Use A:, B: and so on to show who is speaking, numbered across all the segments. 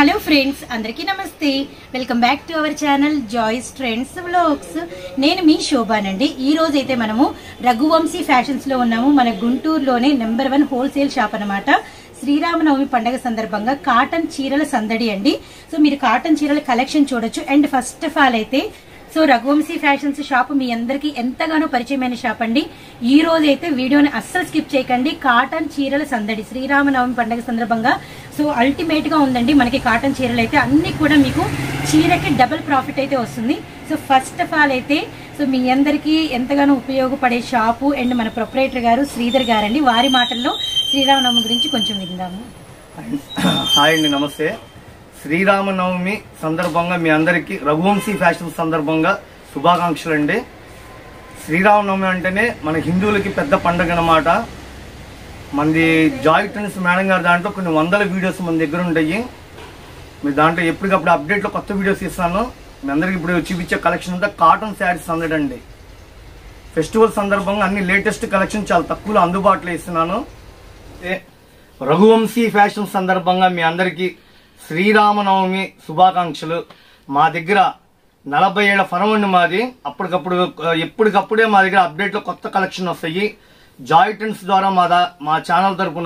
A: Hello friends అందరికీ నమస్తే welcome back to our channel Joys trends vlogs నేను మీ శోభానండి ఈ రోజు అయితే మనము రఘువంశీ ఫ్యాషన్స్ లో ఉన్నాము మన గుంటూరులోనే నెంబర్ వన్ హోల్సేల్ షాప్ అన్నమాట శ్రీరామనవమి పండగ సందర్భంగా కాటన్ చీరల సందడి అండి సో మీరు కాటన్ చీరల కలెక్షన్ చూడొచ్చు అండ్ ఫస్ట్ ఆఫ్ ఆల్ అయితే సో రఘువంశీ ఫ్యాషన్స్ షాప్ మీ అందరికీ ఎంతగానో పరిచయమైన షాప్ అండి ఈ రోజు అయితే వీడియోని అస్సలు స్కిప్ చేయకండి కాటన్ చీరల సందడి శ్రీరామనవమి పండుగ సందర్భంగా సో అల్టిమేట్ గా ఉందండి మనకి కాటన్ చీరలు అయితే అన్ని కూడా మీకు చీరకి డబుల్ ప్రాఫిట్ అయితే వస్తుంది సో ఫస్ట్ ఆఫ్ ఆల్ అయితే సో మీ అందరికీ ఎంతగానో ఉపయోగపడే షాపు అండ్ మన ప్రొపరేటర్ గారు శ్రీధర్ గారండి వారి మాటల్లో శ్రీరామనవమి గురించి కొంచెం విందాము
B: హాయ్ అండి నమస్తే శ్రీరామనవమి సందర్భంగా మీ అందరికీ రఘువంశీ ఫ్యాషన్ సందర్భంగా శుభాకాంక్షలు అండి శ్రీరామనవమి అంటేనే మన హిందువులకి పెద్ద పండుగ అన్నమాట మనది జాయ్ ట్రెండ్స్ మేడం గారి దాంట్లో కొన్ని వందల వీడియోస్ మన దగ్గర ఉంటాయి మీరు దాంట్లో ఎప్పటికప్పుడు అప్డేట్లో కొత్త వీడియోస్ ఇస్తాను మీ అందరికి ఇప్పుడు చూపించే కలెక్షన్ అంతా కాటన్ శారీస్ అందడండి ఫెస్టివల్ సందర్భంగా అన్ని లేటెస్ట్ కలెక్షన్ చాలా తక్కువలో అందుబాటులో ఇస్తున్నాను ఏ, రఘువంశీ ఫ్యాషన్ సందర్భంగా మీ అందరికీ శ్రీరామనవమి శుభాకాంక్షలు మా దగ్గర నలభై ఏళ్ల ఫరం అండి మాది అప్పటికప్పుడు ఆ, ఎప్పటికప్పుడే మా దగ్గర అప్డేట్లో కొత్త కలెక్షన్ వస్తాయి జాయ్ ట్రెండ్స్ ద్వారా మా దా- మా ఛానల్ తరపున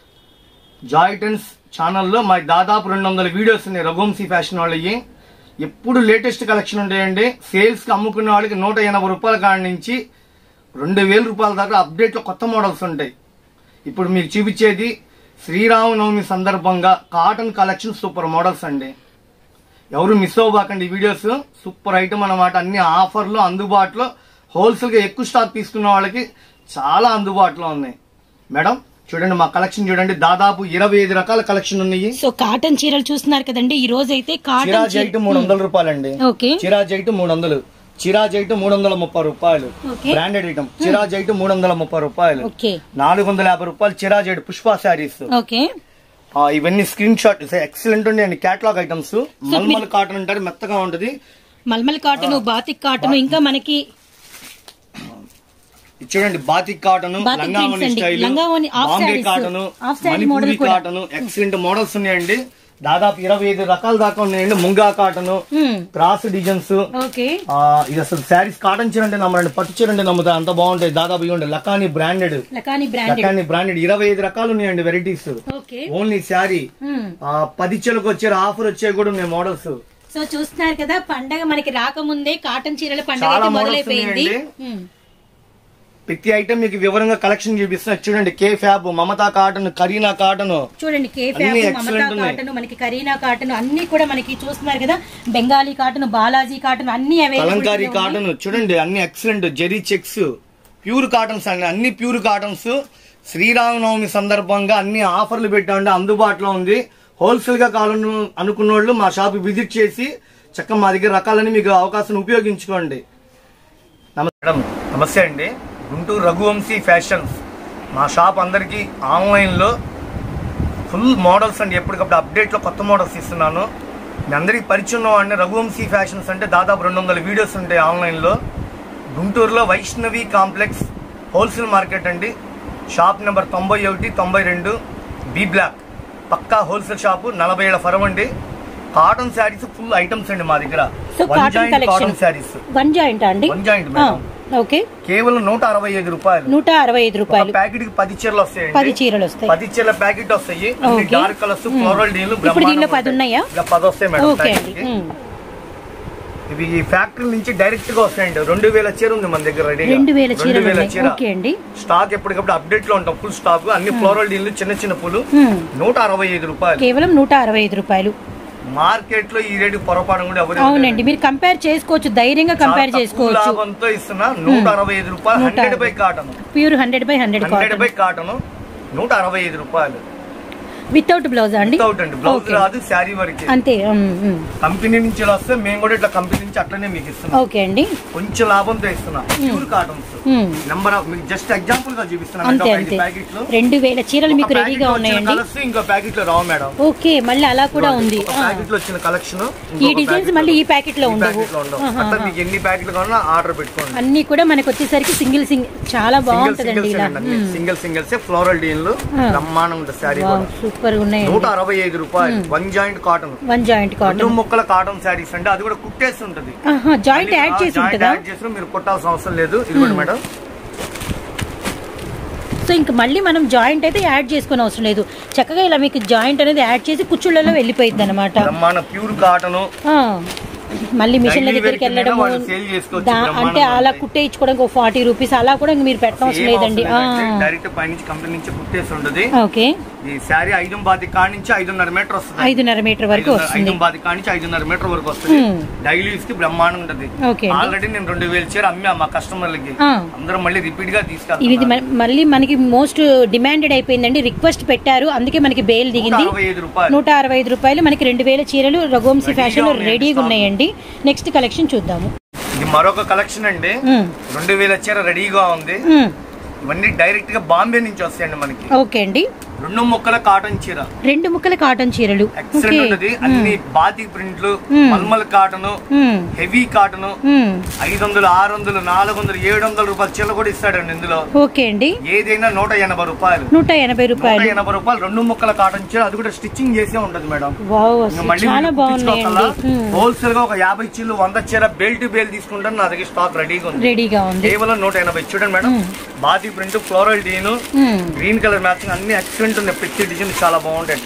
B: జాయ్ ట్రెండ్స్ ఛానల్లో మా దాదాపు రెండు వందల వీడియోస్ ఉన్నాయి రఘువంశీ ఫ్యాషన్ వాళ్ళవి ఎప్పుడు లేటెస్ట్ కలెక్షన్ ఉంటాయండి సేల్స్ కి అమ్ముకునే వాళ్ళకి నూట ఎనభై రూపాయల కాడి నుంచి రెండు వేల రూపాయల దాకా అప్డేట్లో కొత్త మోడల్స్ ఉంటాయి ఇప్పుడు మీకు చూపించేది శ్రీరామనవమి సందర్భంగా కాటన్ కలెక్షన్ సూపర్ మోడల్స్ అండి ఎవరు మిస్ అవ్వబాకండి ఈ వీడియోస్ సూపర్ ఐటమ్ అన్నమాట అన్ని ఆఫర్లు అందుబాటులో హోల్సేల్ గా ఎక్కువ స్టాక్ తీసుకున్న వాళ్ళకి చాలా అందుబాటులో ఉన్నాయి మేడం చూడండి మా కలెక్షన్ చూడండి దాదాపు ఇరవై ఐదు రకాల కలెక్షన్ ఉన్నాయి
A: సో కాటన్ చీరలు చూస్తున్నారు కదండి ఈ రోజు అయితే కాటన్
B: చిరాజ్ ఐటమ్ మూడు వందల రూపాయలండి
A: ఓకే
B: చిరాజ్ ఐటమ్ మూడు వందలు చిరాజ్ ఐటమ్ మూడు వందల ముప్పై రూపాయలు
A: ఓకే.
B: బ్రాండెడ్ ఐటమ్ చిరాజ్ ఐటమ్ మూడు వందల ముప్పై రూపాయలు
A: ఓకే
B: నాలుగు వందల యాభై రూపాయలు చిరాజ్ ఐటమ్ పుష్ప శారీస్
A: ఓకే
B: ఆ, ఇవన్నీ స్క్రీన్ షాట్ ఎక్సలెంట్ ఉండే క్యాటలాగ్ ఐటమ్స్ మల్మల్ కాటన్ అంటారు మెత్తగా ఉంటది
A: మల్మల్ కాటన్ బాతిక్ కాటన్ ఇంకా మనకి
B: ఇది చూడండి బాతిక్ కాటన్
A: బాతిక్
B: లంగావని
A: prints అండి.
B: స్టైల్
A: లంగావోని half
B: Bombay
A: sarees.
B: Cotton
A: half saree model
B: Manipuri
A: కూడా.
B: కాటన్ ఎక్సలెంట్ మోడల్స్ ఉన్నాయండి దాదాపు ఇరవై ఐదు రకాల దాకా ఉన్నాయండి ముంగా కాటన్
A: హ్మ్.
B: క్రాస్ డిజైన్స్
A: ఓకే
B: ఇది అసలు శారీస్ కాటన్ చీర అంటే నమ్మరండి పట్టు చీర అంటే నమ్ముతా అంత బాగుంటాయి దాదాపు ఇవ్వండి లకాని బ్రాండెడ్
A: లకాని బ్రాండెడ్
B: లకాని బ్రాండెడ్ ఇరవై ఐదు రకాలు ఉన్నాయండి వెరైటీస్
A: ఓకే
B: ఓన్లీ శారీ
A: హ్మ్.
B: పది చీరకు వచ్చే ఆఫర్ వచ్చే కూడా ఉన్నాయి మోడల్స్
A: సో చూస్తున్నారు కదా పండగ మనకి రాకముందే కాటన్ చీరల పండగ
B: చాలా
A: అయితే
B: models
A: మొదలైపోయింది
B: ఉన్నాయండి.
A: హ్మ్.
B: ప్రతి ఐటమ్ మీకు వివరంగా కలెక్షన్ చూపిస్తున్నా చూడండి K fab Mamata cotton Kareena cotton
A: చూడండి కే
B: అన్ని
A: ఫ్యాబ్
B: excellent
A: మమతా
B: ఉన్నాయి.
A: కాటన్ మనకి కరీనా కాటన్ అన్ని కూడా మనకి చూస్తున్నారు కదా బెంగాలీ కాటన్ బాలాజీ కాటన్ అన్ని
B: కలంకారీ
A: అవైలబుల్
B: కాటన్ చూడండి అన్ని ఎక్సలెంట్ జెరీ చెక్స్ ప్యూర్ కాటన్స్ అండి అన్ని ప్యూర్ కాటన్స్ శ్రీరామనవమి సందర్భంగా అన్ని ఆఫర్లు పెట్టండి అందుబాటులో ఉంది హోల్సేల్ గా కావాలను అనుకున్న వాళ్ళు మా షాప్ విజిట్ చేసి చక్కగా మా దగ్గర రకాలని మీకు అవకాశం ఉపయోగించుకోండి నమస్తే మేడం నమస్తే అండి గుంటూరు రఘువంశీ ఫ్యాషన్స్ మా షాప్ అందరికీ ఆన్లైన్లో ఫుల్ మోడల్స్ అండి ఎప్పటికప్పుడు అప్డేట్లో కొత్త మోడల్స్ ఇస్తున్నాను మీ అందరికీ పరిచయం ఉన్నవాడిని రఘువంశీ ఫ్యాషన్స్ అంటే దాదాపు రెండు వందల వీడియోస్ ఉంటాయి ఆన్లైన్లో గుంటూరులో వైష్ణవి కాంప్లెక్స్ హోల్సేల్ మార్కెట్ అండి షాప్ నెంబర్ తొంభై ఒకటి తొంభై రెండు బి బ్లాక్ పక్కా హోల్సేల్ షాపు నలభై ఏళ్ళ ఫరం అండి కాటన్ శారీస్ ఫుల్ ఐటమ్స్ అండి మా దగ్గర
A: so
B: one
A: cotton
B: joint
A: collection
B: cotton sarees
A: one joint అండి
B: వన్ జాయింట్
A: ఆ,
B: మేడం
A: ఓకే
B: కేవలం నూట అరవై ఐదు రూపాయలు
A: నూట అరవై ఐదు
B: ఒక
A: రూపాయలు
B: ప్యాకెట్ కి పది చీరలు వస్తాయండి
A: పది చీరలు వస్తాయి
B: పది చీరల ప్యాకెట్ వస్తాయి అన్ని
A: ఓకే.
B: డార్క్ కలర్స్ ఫ్లోరల్ డీలు
A: ఇప్పుడు దీనిలో పది ఉన్నాయా?
B: ఇలా పది వస్తాయి మేడం
A: ఓకే
B: ప్యాకెట్
A: అండి
B: కి.
A: హ్మ్.
B: ఇవి ఈ ఫ్యాక్టరీ నుంచి డైరెక్ట్ గా వస్తాయండి రెండు వేల చీర ఉంది మన దగ్గర రెడీ
A: రెండు వేల చీరలు ఉన్నాయి ఓకే అండి
B: స్టాక్ ఎప్పటికప్పుడు అప్డేట్ లో ఉంటాం ఫుల్ స్టాక్ అన్ని ఫ్లోరల్ డీలు చిన్న చిన్న పూలు
A: హ్మ్.
B: నూట అరవై ఐదు రూపాయలు
A: కేవలం నూట అరవై ఐదు రూపాయలు
B: మార్కెట్ లో ఈ రేటు పొరపాటు కూడా ఎవరు
A: అవునండి మీరు కంపేర్ చేసుకోవచ్చు ధైర్యంగా కంపేర్ చేసుకోవచ్చు
B: లాభంతో ఇస్తున్నా నూట అరవై ఐదు రూపాయలు
A: నూట
B: హండ్రెడ్
A: అరవై.
B: By cotton
A: pure hundred by hundred
B: hundred
A: cotton
B: by cotton నూట అరవై ఐదు రూపాయలు
A: వితౌట్ బ్లౌజ్ అండి
B: వితౌట్ అండి బ్లౌజ్
A: ఓకే.
B: రాదు శారీ వరకే
A: అంతే ఉమ్, ఉమ్.
B: కంపెనీ నుంచి ఇలా వస్తే మేము కూడా ఇట్లా కంపెనీ నుంచి అట్లనే మీకు ఇస్తున్నాం
A: ఓకే అండి
B: కొంచెం లాభంతో ఇస్తున్నా ప్యూర్ కాటన్స్
A: ఉమ్.
B: నెంబర్ ఆఫ్ మీకు జస్ట్ ఎగ్జాంపుల్ గా చూపిస్తున్నాను
A: అంతే
B: ఒక ఐదు
A: అంతే
B: ప్యాకెట్లు
A: రెండు వేల చీరలు
B: ఒక
A: మీకు
B: ప్యాకెట్
A: రెడీగా
B: లో వచ్చిన
A: ఉన్నాయండి
B: కలర్స్ ఇంకో ప్యాకెట్ లో రావు మేడం
A: ఓకే మళ్ళీ అలా కూడా ఉంది
B: ఒక
A: ఆ.
B: ప్యాకెట్ లో వచ్చిన కలెక్షన్
A: ఈ డిజైన్స్ మళ్ళీ ఈ ప్యాకెట్ లో ఉండవు
B: ప్యాకెట్ లో ఉండవు
A: ఆహా,
B: అట్లా
A: ఆహా.
B: మీకు ఎన్ని ప్యాకెట్లు కావాలన్నా ఆర్డర్ పెట్టుకోండి
A: అన్ని కూడా మనకు వచ్చేసరికి సింగిల్ సింగిల్ చాలా
B: సింగిల్
A: బాగుంటదండి
B: సింగిల్స్
A: ఇలా
B: అండి ఫ్లోరల్ డీన్లు
A: ఆ.
B: బ్రహ్మాండం ఉంటుంది శారీ
A: వావ్,
B: కూడా
A: సూపర్ సూపర్
B: నూట
A: ఉన్నాయండి
B: అరవై ఐదు రూపాయలు one joint cotton
A: one joint
B: రెండు
A: కాటన్
B: ముక్కల కాటన్ శారీస్ అండి అది కూడా కుట్టేసి ఉంటుంది
A: జాయింట్ యాడ్ చేసి
B: జాయింట్
A: ఉంటుందా
B: యాడ్ చేసిన మీరు కుట్టాల్సిన అవసరం లేదు ఇదిగోండి మేడం
A: సో ఇంకా మళ్ళీ మనం జాయింట్ అయితే యాడ్ చేసుకునే అవసరం లేదు చక్కగా ఇలా మీకు జాయింట్ అనేది యాడ్ చేసి కుచ్చుళ్ళలో వెళ్ళిపోయింది అనమాట
B: బ్రహ్మాండ ప్యూర్ కాటన్
A: మళ్ళీ మిషన్ల
B: Daily wear
A: దగ్గరికి
B: కింద
A: వెళ్ళడము
B: వాళ్ళు sale చేసుకోవచ్చు
A: దా-
B: బ్రహ్మాండంగా
A: అంటే అలా
B: ఉంటాయి.
A: కుట్టేయించుకోవడానికి ఒక ఫార్టీ రూపీస్ అలా కూడా మీరు పెట్టనవసరం లేదండి
B: డైరెక్ట్ పైనుంచి కంపెనీ నుంచి కుట్టేసి ఉంటుంది
A: ఓకే
B: ఈ శారీ ఐదు బాది కాడి నుంచి ఐదున్నర మీటర్ వస్తుంది
A: ఐదున్నర మీటర్ వరకు
B: ఐదున్నర-
A: వస్తుంది
B: ఐదు బాది కాడి నుంచి ఐదున్నర మీటర్ వరకు వస్తుంది
A: Hmm.
B: డైలీ యూస్ కి బ్రహ్మాండం ఉంటది
A: ఓకే అండి
B: ఆల్రెడీ నేను రెండు వేలు చీర అమ్మా మా కస్టమర్లకి
A: ఆ.
B: అందరం మళ్ళీ రిపీట్ గా
A: ఇది
B: తీసుకెళ్తాం
A: మ- మళ్ళీ మనకి మోస్ట్ డిమాండెడ్ అయిపోయిందండి రిక్వెస్ట్ పెట్టారు అందుకే మనకి బేల్ దిగింది
B: అరవై ఐదు రూపాయలు
A: నూట అరవై ఐదు రూపాయలు మనకి రెండు వేల చీరలు రఘువంశీ
B: రెడీగా
A: ఫ్యాషన్ లో
B: ఉన్నాయండి
A: రెడీగా
B: స్టాక్.
A: ఉన్నాయండి నెక్స్ట్ కలెక్షన్ చూద్దాము
B: ఇది మరొక కలెక్షన్ అండి
A: ఉమ్,
B: రెండు వేల చీర రెడీగా ఉంది
A: ఉమ్,
B: ఇవన్నీ డైరెక్ట్ గా బాంబే నుంచి వస్తాయండి మనకి
A: ఓకే అండి
B: రెండు ముక్కల కాటన్ చీర
A: రెండు ముక్కల కాటన్ చీరలు
B: ఎక్సలెంట్ ఉంటది అన్ని బాతిక్ ప్రింట్లు
A: Hmm.
B: మల్మల్ కాటన్
A: ఉమ్,
B: హెవీ కాటన్
A: ఉమ్,
B: ఐదు వందలు ఆరు వందలు నాలుగు వందలు ఏడు వందల రూపాయల చీరలు కూడా ఇస్తాడండి ఇందులో
A: ఓకే అండి
B: ఏదైనా నూట ఎనభై రూపాయలు
A: నూట ఎనభై
B: నూట
A: రూపాయలు
B: ఎనభై రూపాయలు రెండు ముక్కల కాటన్ చీర అది కూడా స్టిచ్చింగ్ చేసే ఉంటది మేడం
A: వావ్
B: ఇంకా
A: అసలు
B: మళ్ళీ
A: చాలా బాగున్నాయండి ఉమ్,
B: హోల్సేల్ గా ఒక యాభై చీరలు వంద చీర బెల్ టు బెల్ తీసుకుంటాను నా దగ్గర స్టాక్ రెడీగా ఉంది
A: రెడీగా ఉంది
B: కేవలం నూట ఎనభై చూడండి మేడం బాతి ప్రింట్ ఫ్లోరల్ డీన్
A: ఉమ్,
B: గ్రీన్ కలర్ మ్యాచింగ్ అన్ని ఎక్సలెంట్ ఉన్నాయి ప్రతి డిజైన్ చాలా బాగుంటాయి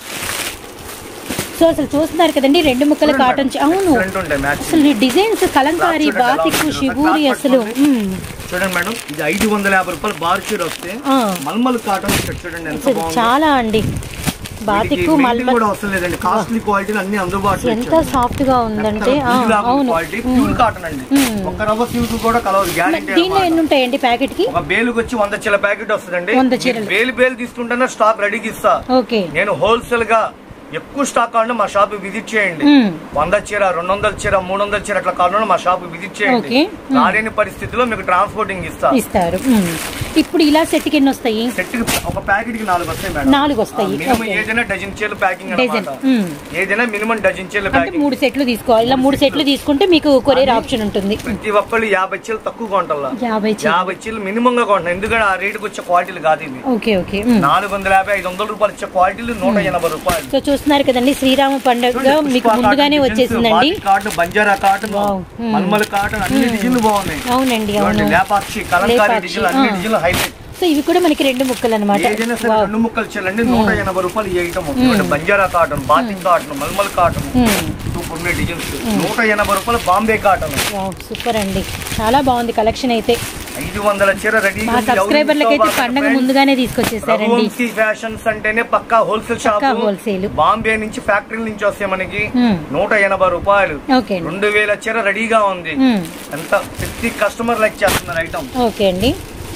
A: సో అసలు చూస్తున్నారు కదండి రెండు ముక్కల కాటన్ చీ- అవును
B: ఎక్సలెంట్ ఉంటాయి మ్యాచింగ్
A: అసలు ఈ డిజైన్స్ కలంకారీ
B: చూడండి ఎలా
A: బాతిక్
B: ఉందో.
A: షిబూరి
B: క్లాత్
A: అసలు
B: పట్టుకోండి.
A: ఉమ్,
B: చూడండి మేడం ఇది ఐదు వందల యాభై రూపాయలు బార్ చీర వస్తే
A: ఆ,
B: మల్మల్ కాటన్ సెట్ చూడండి ఎంత
A: అసలు
B: బాగుంది
A: చాలా అండి బాతిక్
B: వీటికి weight
A: మల్మ
B: కూడా అవసరం లేదండి కాస్ట్లీ క్వాలిటీ అన్ని అందుబాటులో
A: ఎంత సాఫ్ట్ గా ఉందంటే ఆ, అవును
B: క్వాలిటీ ప్యూర్ కాటన్ అండి
A: మ్మ్.
B: ఒక్క రవ్వ సిల్క్ కూడా కలవదు గ్యారెంటీ
A: దీనిలో ఎన్ని ఉంటాయండి ప్యాకెట్ కి
B: ఒక బేలుకి వచ్చి వంద చీల ప్యాకెట్ వస్తుందండి
A: వంద చీరలు.
B: మీరు బేలు బేలు తీసుకుంటేనే స్టాక్ రెడీకి ఇస్తా
A: ఓకే
B: నేను హోల్సేల్ గా ఎక్కువ స్టాక్ కావాలంటే మా షాప్ విజిట్ చేయండి
A: మ్మ్.
B: వంద చీర రెండు వందల చీర మూడు వందల చీర అట్లా కావాలన్నా మా షాప్ విజిట్ చేయండి
A: ఓకే. మ్మ్.
B: రాలేని పరిస్థితిలో మీకు ట్రాన్స్పోర్టింగ్ ఇస్తా
A: ఇస్తారు ఉమ్. ఇప్పుడు ఇలా సెట్ కి ఎన్ని వస్తాయి
B: సెట్ కి ఒక ప్యాకెట్ కి నాలుగు వస్తాయి మేడం
A: నాలుగు వస్తాయి
B: మినిమం
A: ఓకే.
B: ఏదైనా డజన్ చీరలు ప్యాకింగ్
A: డజన్
B: అన్నమాట
A: ఉమ్.
B: ఏదైనా మినిమం డజన్ చీరలు
A: అంటే
B: ప్యాకింగ్
A: మూడు సెట్లు తీసుకోవాలి ఇలా మూడు సెట్లు తీసుకుంటే మీకు కొరియర్ ఆప్షన్ ఉంటుంది
B: ప్రతి ఒక్కళ్ళు యాభై చీరలు తక్కువ కొంటారు
A: యాభై చీ-
B: యాభై చీరలు మినిమం గా కొంటున్నారు ఎందుకంటే ఆ రేటుకి వచ్చే క్వాలిటీలు కాదు ఇవి
A: ఓకే ఓకే ఉమ్.
B: నాలుగు వందల యాభై ఐదు వందల రూపాయలు ఇచ్చే క్వాలిటీలు నూట ఎనభై రూపాయలు
A: సో చూస్తున్నారు కదండి శ్రీరామ పండుగ మీకు ముందుగానే వచ్చేసిందండి
B: కాటన్ బంజారా కాటన్
A: వావ్. మ్మ్.
B: మల్మల్ కాటన్ అన్ని డిజైన్లు బాగున్నాయి
A: అవునండి
B: చూడండి,
A: అవును
B: లేపాక్షి కలంకారీ
A: లేపాక్షి,
B: డిజైన్లు అన్ని
A: ఆ.
B: డిజైన్లు హైలైట్
A: సో ఇవి కూడా మనకి రెండు ముక్కలు అనమాట
B: ఏదైనా సరే రెండు ముక్కలు చేయాలండి నూట ఎనభై రూపాయలు ఈ ఐటమ్ చూడండి, Banjara cotton batik cotton malmal cotton super ఉన్నాయి డిజైన్స్ నూట ఎనభై రూపాయలు బాంబే కాటన్
A: సూపర్ అండి చాలా బాగుంది కలెక్షన్ అయితే
B: ఐదు వందల చీర రెడీ
A: మా సబ్స్క్రైబర్లకి అయితే పండగ ముందుగానే తీసుకొచ్చేసారండి
B: రఘువంశీ ఫ్యాషన్స్ అంటేనే పక్కా హోల్సేల్ షాప్
A: పక్కా wholesale.
B: బాంబే నుంచి ఫ్యాక్టరీ నుంచి వస్తాయి మనకి
A: మ్మ్.
B: నూట ఎనభై రూపాయలు
A: ఓకే అండి
B: రెండు వేల చీర రెడీగా ఉంది
A: మ్మ్.
B: ఎంత ప్రతి కస్టమర్ లైక్ చేస్తున్నారు ఐటమ్
A: ఓకే అండి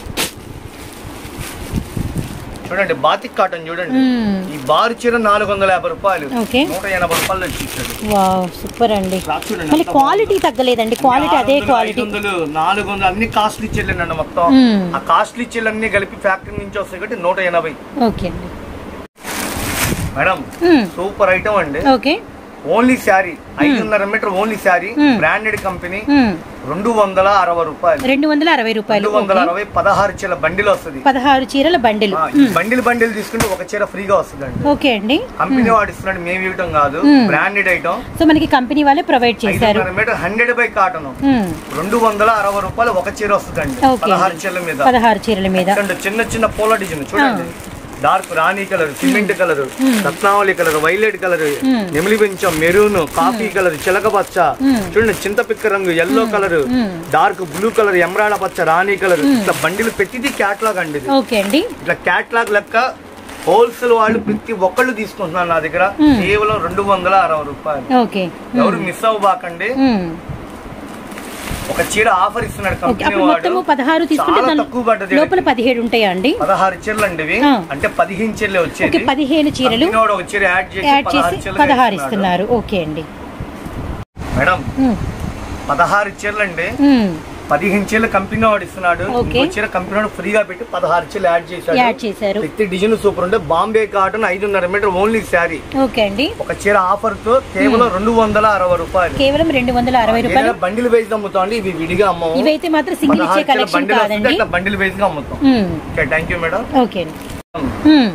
B: చూడండి బాతిక్ కాటన్ చూడండి
A: మ్మ్.
B: ఈ బారు చీర నాలుగు వందల యాభై రూపాయలు
A: ఓకే.
B: నూట ఎనభై రూపాయలు వచ్చి ఇచ్చాడు
A: వావ్ సూపర్ అండి
B: క్లాత్ చూడండి
A: మళ్ళీ
B: ఎంత
A: క్వాలిటీ తగ్గలేదండి క్వాలిటీ
B: ఆరు
A: అదే
B: వందలు,
A: క్వాలిటీ
B: ఐదు వందలు నాలుగు వందలు అన్ని కాస్ట్లీ చీరలేనండి మొత్తం
A: మ్మ్.
B: ఆ కాస్ట్లీ చీరలన్నీ కలిపి ఫ్యాక్టరీ నుంచి వస్తాయి కాబట్టి నూట ఎనభై
A: ఓకే అండి
B: మేడం
A: మ్మ్.
B: సూపర్ ఐటమ్ అండి
A: ఓకే
B: ఓన్లీ శారీ ఐదున్నర మీటర్ ఓన్లీ శారీ
A: మ్మ్.
B: బ్రాండెడ్ కంపెనీ
A: మ్మ్.
B: రెండు వందల అరవై రూపాయలు
A: రెండు వందల అరవై రూపాయలు
B: రెండు వందల
A: ఓకే.
B: అరవై పదహారు చీర బండిల్ వస్తుంది
A: పదహారు చీరల బండిలు
B: ఆ, ఈ బండిల్ బండిల్ తీసుకుంటే ఒక చీర ఫ్రీగా వస్తుందండి
A: ఓకే అండి
B: కంపెనీ వాడు ఇస్తున్నాడు మేము ఇవ్వటం కాదు
A: మ్మ్.
B: బ్రాండెడ్ ఐటమ్
A: సో మనకి కంపెనీ వాళ్ళే ప్రొవైడ్ చేశారు
B: ఐదున్నర మీటర్ హండ్రెడ్ బై కాటన్
A: మ్మ్.
B: రెండు వందల అరవై రూపాయలు ఒక చీర వస్తుందండి
A: ఓకే
B: పదహారు
A: అండి.
B: చీరల మీద
A: పదహారు చీరల మీద
B: చూడండి, చిన్న చిన్న పూల డిజైన్ చూడండి డార్క్ రాణి కలర్ సిమెంట్ కలర్ రత్నావళి కలర్ వైలెట్ కలర్
A: మ్మ్.
B: నెమిలి పెంచం మెరూన్ కాఫీ కలర్ చిలక పచ్చ
A: మ్మ్.
B: చూడండి చింతపిక్క రంగు ఎల్లో కలర్
A: మ్మ్.
B: డార్క్ బ్లూ కలర్ ఎమరాడ పచ్చ రాణి కలర్ ఇట్లా బండిలు పెట్టింది క్యాట్లాగ్ అండి ఇది
A: ఓకే అండి
B: ఇట్లా క్యాట్లాగ్ లెక్క హోల్సేల్ వాళ్ళు ప్రతి ఒక్కళ్ళు తీసుకుంటున్నారు నా దగ్గర
A: మ్మ్.
B: కేవలం రెండు వందల అరవై రూపాయలు
A: ఓకే
B: ఎవరు మిస్ అవ్వబాకండి
A: మ్మ్.
B: ఒక చీర ఆఫర్ ఇస్తున్నాడు
A: ఓకే
B: కంపెనీ
A: అప్పుడు మొత్తము
B: వాడు
A: పదహారు తీసుకుంటే
B: చాలా
A: దాని
B: తక్కువ పడ్డది
A: లోపల పదిహేడు ఉంటాయా అండి
B: పదహారు చీరలు అండి ఇవి
A: ఆ.
B: అంటే పదిహేను చీరలే
A: ఓకే
B: వచ్చేది
A: పదిహేను చీరలు
B: కంపెనీ వాడు ఒక చీర యాడ్ చేసి
A: యాడ్
B: పదహారు
A: చేసి
B: చీరలు
A: పదహారు
B: ఇస్తున్నాడు.
A: ఇస్తున్నారు ఓకే అండి
B: మేడం
A: మ్మ్.
B: పదహారు చీరలు అండి
A: మ్మ్.
B: పదిహేను చీరలు కంపెనీ వాడు ఇస్తున్నాడు
A: ఓకే.
B: ఇంకో చీర కంపెనీ వాడు ఫ్రీగా పెట్టి పదహారు చీరలు యాడ్ చేశాడు
A: యాడ్ చేశారు
B: ప్రతి డిజైన్ సూపర్ ఉంటే బాంబే కాటన్ ఐదున్నర మీటర్ ఓన్లీ శారీ
A: ఓకే అండి
B: ఒక చీర ఆఫర్ తో కేవలం రెండు వందల అరవై రూపాయలు
A: కేవలం రెండు వందల అరవై రూపాయలు
B: ఏదైనా బండిల్ వేసి అమ్ముతాం ఇవి విడిగా అమ్మము
A: ఇవైతే మాత్రం సింగిల్ ఇచ్చే
B: పదహారు చీరల
A: కలెక్షన్
B: బండిల్ వస్తుంది
A: కాదండి
B: అట్లా బండిల్ వేసి గా అమ్ముతాం
A: మ్మ్.
B: Okay thank you madam
A: okay అండి మ్మ్.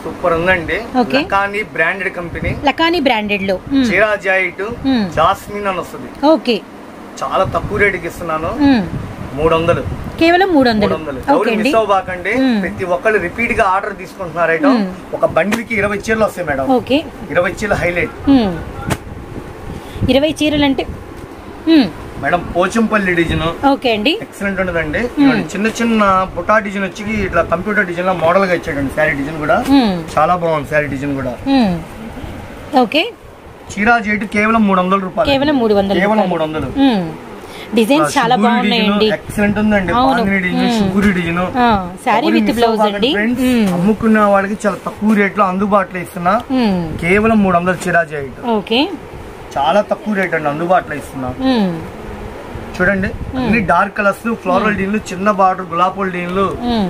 B: సూపర్ ఉందండి
A: Okay.
B: లకాని బ్రాండెడ్ కంపెనీ
A: లకానీ బ్రాండెడ్ లో మ్మ్.
B: చీరా జాయిట్
A: మ్మ్.
B: జాస్మిన్ అని వస్తుంది
A: ఓకే
B: చాలా తక్కువ రేటుకి ఇస్తున్నాను
A: మ్మ్.
B: మూడు వందలు
A: కేవలం మూడు
B: మూడు
A: వందలు
B: వందలు
A: ఓకే
B: ఎవరు
A: అండి
B: మిస్ అవ్వకండి
A: మ్మ్.
B: ప్రతి ఒక్కళ్ళు రిపీట్ గా ఆర్డర్ తీసుకుంటున్నారు ఐటమ్
A: మ్మ్.
B: ఒక బండిల్ కి ఇరవై చీరలు వస్తాయి మేడం
A: ఓకే
B: ఇరవై చీరలు హైలైట్
A: మ్మ్. ఇరవై చీరలు అంటే మ్మ్.
B: మేడం పోచంపల్లి డిజైన్
A: ఓకే అండి
B: ఎక్సలెంట్ ఉండదండి ఇలాంటి చిన్న చిన్న బుటా డిజైన్ వచ్చి ఇట్లా కంప్యూటర్ డిజైన్ లో మోడల్ గా ఇచ్చాడండి శారీ డిజైన్ కూడా
A: మ్మ్.
B: చాలా బాగుంది శారీ డిజైన్ కూడా
A: మ్మ్. ఓకే
B: చీరా జేటు కేవలం మూడు వందల రూపాయలు
A: కేవలం మూడు వందలు
B: కేవలం
A: రూపాయలు.
B: మూడు వందలు
A: మ్మ్. డిజైన్స్ చాలా బాగున్నాయండి
B: ఎక్సలెంట్ ఉందండి
A: అవును.
B: బాందిని డిజైన్
A: మ్మ్.
B: షుగూరి డిజైన్
A: ఆ, శారీ విత్ బ్లౌజ్ అండి మ్మ్.
B: అమ్ముకున్న వాళ్ళకి చాలా తక్కువ రేట్ లో అందుబాటులో ఇస్తున్నా
A: మ్మ్.
B: కేవలం మూడు వందలు చీరా జైట్
A: ఓకే
B: చాలా తక్కువ రేట్ అండి అందుబాటులో ఇస్తున్నా
A: మ్మ్.
B: చూడండి అన్ని డార్క్ కలర్స్ ఫ్లోరల్ డీన్లు చిన్న బార్డర్ గులాబీ డీన్లు
A: మ్మ్.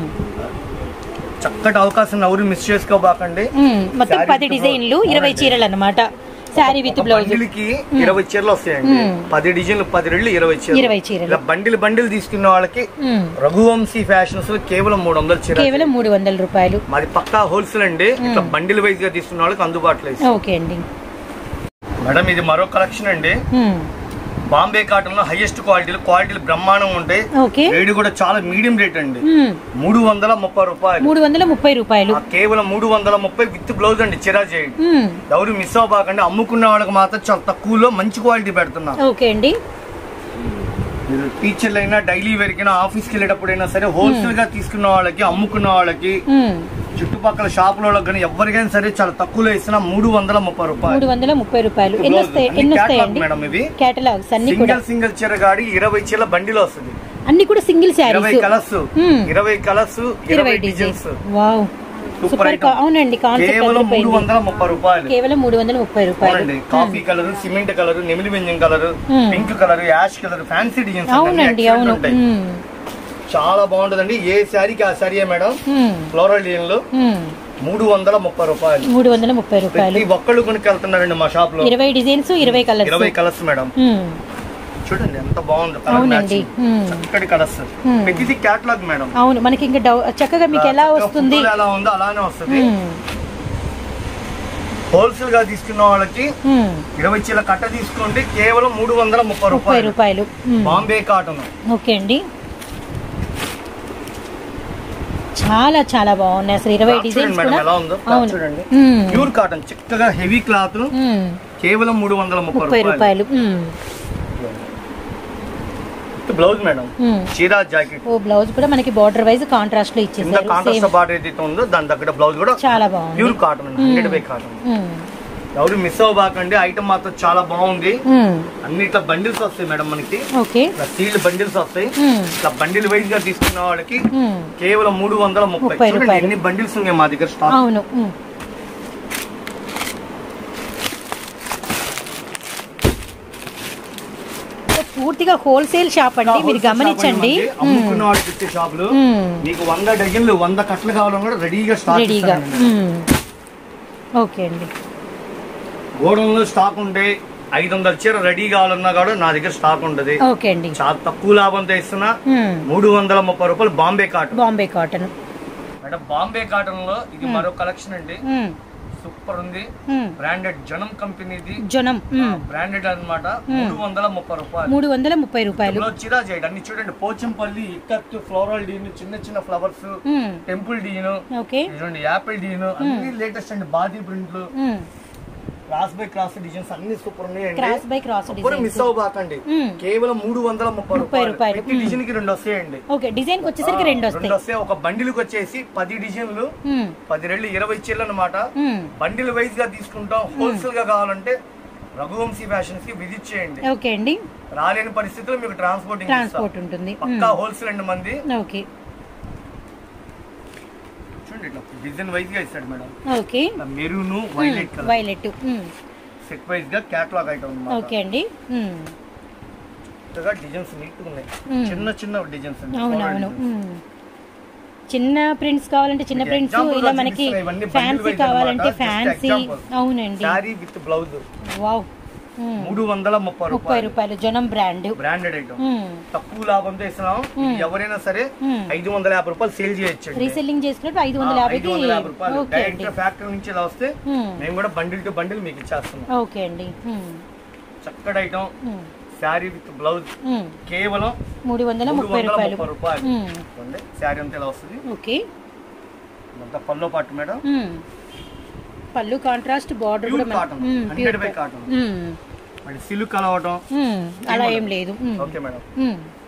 B: చక్కటి అవకాశం ఎవరు మిస్ చేసుకోబాకండి
A: మ్మ్. మొత్తం
B: శారీ
A: పది
B: విత్
A: డిజైన్లు
B: బ్లౌజ్.
A: ఇరవై చీరలు అన్నమాట శారీ విత్
B: ఒక
A: బ్లౌజ్
B: బండిల్కి ఇరవై చీరలు వస్తాయండి
A: మ్మ్.
B: పది డిజైన్లు పది రెళ్ళు ఇరవై చీరలు
A: ఇరవై చీరలు.
B: ఇలా బండిల్ బండిల్ తీసుకున్న వాళ్ళకి
A: మ్మ్.
B: రఘువంశీ ఫ్యాషన్స్ లో కేవలం మూడు వందల చీర
A: కేవలం మూడు వందల రూపాయలు
B: మాది పక్కా హోల్సేల్ అండి ఇట్లా బండిల్ వైజ్ గా తీసుకున్న వాళ్ళకి అందుబాటులో ఇస్తాం
A: ఓకే అండి
B: మేడం ఇది మరో కలెక్షన్ అండి
A: మ్మ్.
B: బాంబే కాటన్ లో హైయెస్ట్ క్వాలిటీలు క్వాలిటీలు బ్రహ్మాండం ఉంటాయి
A: ఓకే
B: రేటు కూడా చాలా మీడియం రేట్ అండి
A: మ్మ్.
B: మూడు వందల ముప్పై రూపాయలు
A: మూడు వందల ముప్పై రూపాయలు
B: ఆ కేవలం మూడు వందల ముప్పై విత్ బ్లౌజ్ అండి చిరా చేయండి
A: మ్మ్.
B: ఎవరు మిస్ అవ్వకండి అమ్ముకున్న వాళ్ళకి మాత్రం చాలా తక్కువలో మంచి క్వాలిటీ పెడుతున్నా
A: ఓకే అండి
B: మీరు టీచర్లు అయినా డైలీ వేరికైనా ఆఫీస్కి వెళ్ళేటప్పుడైనా సరే హోల్సేల్ గా తీసుకున్న వాళ్ళకి అమ్ముకున్న వాళ్ళకి
A: మ్మ్.
B: చుట్టుపక్కల షాపుల వాళ్ళకి కానీ ఎవరికైనా సరే చాలా తక్కువలో ఇస్తున్నా మూడు వందల ముప్పై
A: మూడు
B: రూపాయలు
A: వందల ముప్పై రూపాయలు ఎన్ని
B: బ్లౌజ్.
A: వస్తాయి
B: అన్ని
A: ఎన్ని
B: catalog
A: వస్తాయండి
B: మేడం ఇవి
A: కేటలాగ్స్ అన్ని కూడా
B: సింగిల్ సింగిల్ చీర గాడి ఇరవై చీర బండిలో వస్తుంది
A: అన్ని కూడా సింగిల్
B: ఇరవై
A: శారీస్
B: కలర్స్
A: మ్మ్.
B: ఇరవై కలర్స్
A: ఇరవై
B: ఇరవై
A: designs
B: designs
A: wow
B: super
A: super
B: item.
A: అవునండి కాన్సెప్ట్
B: కేవలం మూడు
A: అదిరిపోయింది
B: వందల ముప్పై రూపాయలు
A: కేవలం మూడు వందల ముప్పై రూపాయలు
B: అవునండి కాఫీ కలర్ సిమెంట్ కలర్ నెమిలి వెంజం కలర్
A: మ్మ్.
B: Pink colour ash colour fancy designs అన్ని
A: అవునండి
B: excellent
A: అవును
B: ఉంటాయి.
A: మ్మ్.
B: చాలా బాగుంటదండి ఏ శారీకి ఆ శారీయే మేడం
A: మ్మ్.
B: ఫ్లోరల్ డిజైన్ లో
A: మ్మ్.
B: మూడు వందల ముప్పై రూపాయలు
A: మూడు వందల ముప్పై రూపాయలు
B: ప్రతి ఒక్కళ్ళు కొనుక్కెళ్తున్నారండి మా షాప్ లో
A: ఇరవై డిజైన్స్ ఇరవై కలర్స్
B: ఇరవై కలర్స్ మేడం
A: మ్మ్.
B: చూడండి ఎంత బాగుంది కలర్
A: అవునండి
B: మ్యాచింగ్
A: మ్మ్.
B: చక్కటి కలర్స్
A: మ్మ్.
B: ప్రతిది క్యాటలాగ్ మేడం
A: అవును మనకి ఇంకా డౌ- చక్కగా మీకు ఎలా
B: చక్కగా
A: వస్తుంది
B: ఫోటోలో ఎలా ఉందో అలానే వస్తుంది
A: మ్మ్.
B: హోల్సేల్ గా తీసుకున్న వాళ్ళకి
A: మ్మ్.
B: ఇరవై చీల కట్ట తీసుకోండి కేవలం మూడు వందల ముప్పై
A: ముప్పై
B: రూపాయలు
A: రూపాయలు మ్మ్.
B: బాంబే కాటన్
A: ఓకే అండి చాలా చాలా బాగున్నాయి అసలు ఇరవై
B: క్లాత్
A: డిజైన్స్
B: చూడండి మేడం
A: కూడా
B: ఎలా ఉందో క్లాత్
A: అవును
B: చూడండి
A: మ్మ్.
B: ప్యూర్ కాటన్ చక్కగా హెవీ క్లాత్
A: మ్మ్.
B: కేవలం మూడు వందల ముప్పై
A: ముప్పై
B: రూపాయలు
A: రూపాయలు మ్మ్.
B: బ్లౌజ్ మేడం
A: మ్మ్.
B: చీరా జాకెట్
A: ఓ బ్లౌజ్ కూడా మనకి బార్డర్ వైజ్ కాంట్రాస్ట్ లో
B: కింద
A: ఇచ్చేసారు
B: కాంట్రాస్ట్
A: సేమ్
B: బార్డర్ ఏదైతే ఉందో దాని దగ్గర బ్లౌజ్ కూడా
A: చాలా బాగుంది
B: pure cotton hundred by cotton
A: మ్మ్.
B: ఎవరు మిస్ అవ్వబాకండి ఐటమ్ మాత్రం చాలా బాగుంది
A: మ్మ్.
B: అన్ని ఇట్లా బండిల్స్ వస్తాయి మేడం మనకి
A: ఓకే
B: ఇట్లా సీల్డ్ బండిల్స్ వస్తాయి
A: మ్మ్.
B: ఇట్లా బండిల్ వైజ్ గా తీసుకున్న వాళ్ళకి
A: మ్మ్.
B: కేవలం మూడు వందల ముప్పై
A: ముప్పై
B: చూడండి
A: రూపాయలు.
B: ఎన్ని బండిల్స్ ఉన్నాయి మా దగ్గర స్టాక్
A: అవును మ్మ్. పూర్తిగా హోల్సేల్ షాప్ అండి మీరు గమనించండి
B: అమ్ముకున్న వాళ్ళకి ఇచ్చే షాపులు
A: మ్మ్.
B: మీకు వంద డజన్లు వంద కట్టలు కావాలని కూడా రెడీగా స్టాక్
A: రెడీగా
B: ఇస్తానండి.
A: మ్మ్. ఓకే అండి
B: గోడంలో స్టాక్ ఉంటే ఐదు వందల చీర రెడీ కావాలన్నా కూడా నా దగ్గర స్టాక్ ఉంటది
A: ఓకే అండి
B: చాలా తక్కువ లాభంతో ఇస్తున్నా
A: మ్మ్.
B: మూడు వందల ముప్పై రూపాయలు బాంబే కాటన్
A: బాంబే కాటన్
B: అంటే బాంబే కాటన్ లో ఇది మరో కలెక్షన్ అండి
A: మ్మ్.
B: సూపర్ ఉంది
A: మ్మ్.
B: బ్రాండెడ్ జనం కంపెనీది
A: జనం మ్మ్.
B: బ్రాండెడ్ అన్నమాట మూడు వందల ముప్పై రూపాయలు
A: మూడు వందల ముప్పై రూపాయలు
B: ఇందులో చిరా చేయడం అన్ని చూడండి పోచంపల్లి ఇక్కత్తు ఫ్లోరల్ డీన్ చిన్న చిన్న ఫ్లవర్స్
A: మ్మ్.
B: టెంపుల్ డీన్
A: ఓకే
B: చూడండి యాపిల్ డీన్ అన్ని లేటెస్ట్ అండి బాదీ ప్రింట్లు
A: మ్మ్.
B: క్రాస్ బై క్రాస్ డిజైన్స్ అన్ని సూపర్ ఉన్నాయండి
A: క్రాస్ బై క్రాస్
B: ఎవ్వరు మిస్ అవ్వబాకండి
A: మ్మ్.
B: కేవలం మూడు వందల ముప్పై రూపాయలు
A: రూపాయలు.
B: ప్రతి డిజైన్ కి రెండు వస్తాయండి
A: ఓకే డిజైన్ కి వచ్చేసరికి రెండు వస్తాయి
B: రెండు వస్తాయి ఒక బండిల్కి వచ్చేసి పది డిజైన్లు
A: మ్మ్.
B: పది రెళ్ళు ఇరవై చీరలు అనమాట
A: మ్మ్.
B: బండిల్ వైజ్ గా తీసుకుంటాం హోల్సేల్ గా కావాలంటే రఘువంశీ ఫ్యాషన్స్ కి విజిట్ చేయండి
A: ఓకే అండి
B: రాలేని పరిస్థితుల్లో మీకు ట్రాన్స్పోర్టింగ్
A: ట్రాన్స్పోర్ట్ ఉంటుంది
B: పక్కా హోల్సేల్ అండి మంది
A: ఓకే
B: చూడండి ఇట్లా డిజైన్ వైజ్ గా ఇస్తాడు madam
A: okay
B: maroon violet colour
A: violet
B: set wise గా క్యాటలాగ్ ఐటమ్ అన్నమాట
A: ఓకే అండి మ్మ్.
B: చక్కగా డిజైన్స్ నీట్ ఉన్నాయి
A: మ్మ్.
B: చిన్న చిన్న డిజైన్స్ అండి
A: అవునవును మ్మ్. చిన్న ప్రింట్స్ కావాలంటే చిన్న
B: మీకు
A: ప్రింట్స్
B: example
A: ఇలా
B: గా
A: మనకి
B: చూపిస్తున్నా, ఇవన్నీ bundle
A: ఫ్యాన్సీ
B: wise
A: కావాలంటే
B: అన్నమాట. Just
A: fancy
B: example.
A: అవునండి
B: శారీ విత్ బ్లౌజ్
A: వావ్ మ్మ్.
B: మూడు వందల ముప్పై
A: ముప్పై
B: రూపాయలు
A: రూపాయలు జనం బ్రాండ్
B: బ్రాండెడ్ ఐటమ్
A: మ్మ్.
B: తక్కువ లాభంతో ఇస్తున్నాం ఇది ఎవరైనా సరే
A: మ్మ్.
B: ఐదు వందల యాభై రూపాయలు సేల్ చేయొచ్చు
A: రీసెల్లింగ్ చేసుకున్నట్టు ఐదు వందల యాభైకి
B: వందల యాభై రూపాయలు
A: ఓకే అండి
B: డైరెక్ట్ ఫ్యాక్టరీ నుంచి ఇలా వస్తే
A: మ్మ్.
B: మేము కూడా బండిల్ టు బండిల్ మీకు ఇచ్చేస్తున్నాం
A: ఓకే అండి మ్మ్.
B: చక్కటి ఐటమ్
A: మ్మ్.
B: శారీ విత్ బ్లౌజ్
A: మ్మ్.
B: కేవలం
A: మూడు వందల
B: మూడు
A: ముప్పై
B: వందల
A: రూపాయలు
B: ముప్పై రూపాయలు
A: మ్మ్.
B: చూడండి శారీ అంతా ఇలా వస్తుంది
A: ఓకే
B: అంతా పల్లో పాటు మేడం
A: మ్మ్. పళ్ళు కాంట్రాస్ట్ బార్డర్
B: Pure
A: కూడా మన-
B: cotton.
A: Hmm,
B: 100
A: pure
B: by
A: cotton.
B: cotton.
A: మ్మ్.
B: మళ్ళీ సిల్క్ కలవటం
A: మ్మ్. అలా ఏం లేదు మ్మ్.
B: ఓకే మేడం
A: మ్మ్.